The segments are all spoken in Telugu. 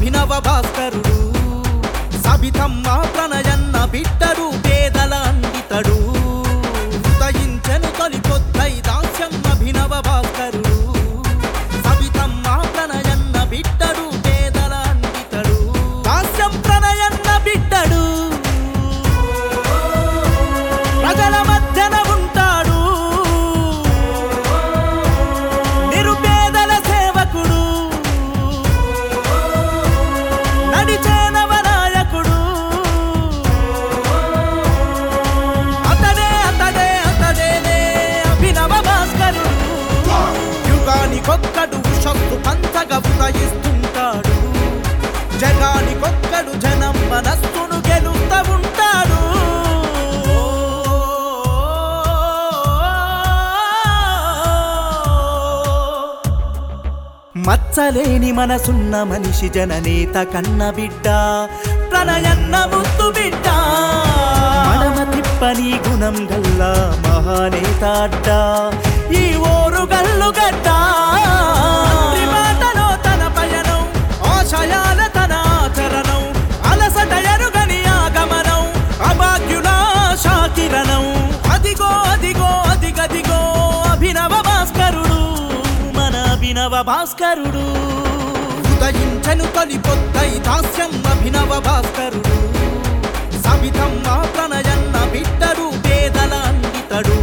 అభినవ భాస్కరుడు సబితమ్మ ప్రణయన్న బిడ్డడు పేదల అందితడు ఉదయించెను తొలి పొద్దై దాస్యం అభినవ భాస్కరుడు సబితమ్మ ప్రణయన్న బిడ్డడు పేదల అందితడు దాస్యం ప్రణయన్న బిడ్డడు ప్రజల మధ్యన ఉంటాడు నిరుపేదల సేవకుడు నడిచే నవనాయకుడు అతడే అతడే అతడేనే అభినవ భాస్కరుడు యుగానికొక్కడు ఉషస్సు పంచగా ఉదయిస్తుంటాడు జగానికొక్కడు జనం మనస్సును గెలుస్తా ఉంటాడు మచ్చలేని మనసున్న మనిషి జననేత కన్న బిడ్డ ప్రణయన్న ముద్దు బిడ్డ మడమ తిప్పని గుణం గల్లా మహానేత అడ్డ ఈ ఓరు గల్లు గడ్డ తండ్రి మాటలో తన పయనం ఆశయాల తన ఆచరణం అలసట ఎరుగని ఆగమనం అభాగ్యుల శాకిరణం అదిగో అదిగో అదిగదిగో అభినవ భాస్కరుడు మన అభినవ భాస్కరుడు ఉదయించను తొలి పొద్దై దాస్యం అభినవ భాస్కరుడు సబితమ్మ ప్రణయన్న బిడ్డడు పేదల అందితడు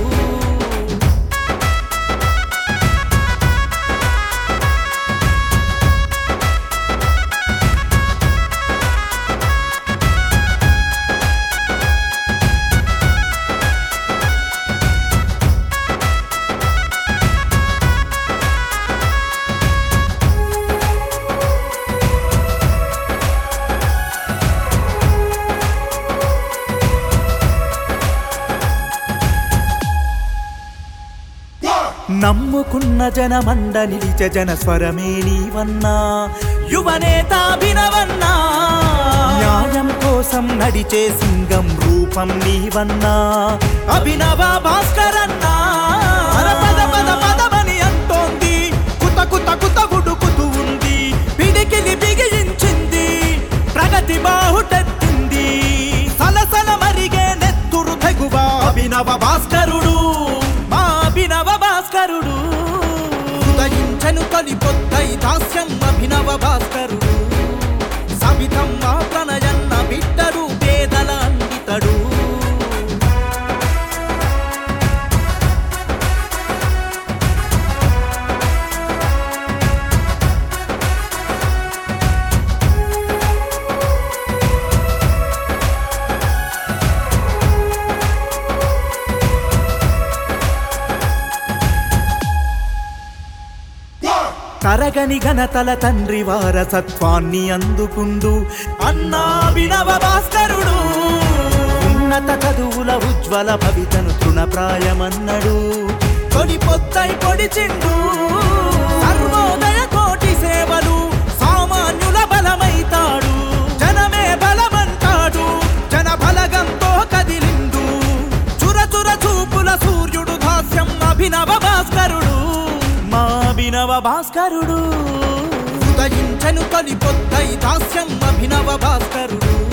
నమ్ముకున్న జనమండ నిలిచ జన స్వరమే నీవన్నా యువనేతాభినవన్నా న్యాయం కోసం నడిచే సింగం రూపం నీవన్నా అభినవ భాస్కరన్నా పద పద పద పదమని అంటోంది కుత కుత కుత గుడుకుతూ ఉంది పిడికిలి బిగించింది ప్రగతి బాహుటెత్తింది సలసల మరిగే నెత్తురు తెగువ అభినవ భాస్కరుడు మా అభినవ భాస్కరుడు ఉదయించను తొలి పొద్దై దాస్యం అభినవ భాస్కరుడు సబితమ్మ ప్రణయన్న బిడ్డడు పేదల అందితడు తరగని ఘనతల తండ్రి వారసత్వాన్ని అందుకుండు అన్నా వినవ భాస్కరుడు ఉన్నత చదువుల ఉజ్వల భవితను తృణప్రాయమన్నడు తొలి పొద్దై పొడిచిండు సర్వోదయ కోటి సేవలు సామాన్యుల బలమైతాడు జనమే బలమంటాడు జన బలగంతో కదిలిండు చుర చుర చూపుల సూర్యుడు దాస్యం అభినవ భాస్కరుడు మా అభినవ భాస్కరుడు ఉదయించను తొలి పొద్దై దాస్యం అభినవ భాస్కరుడు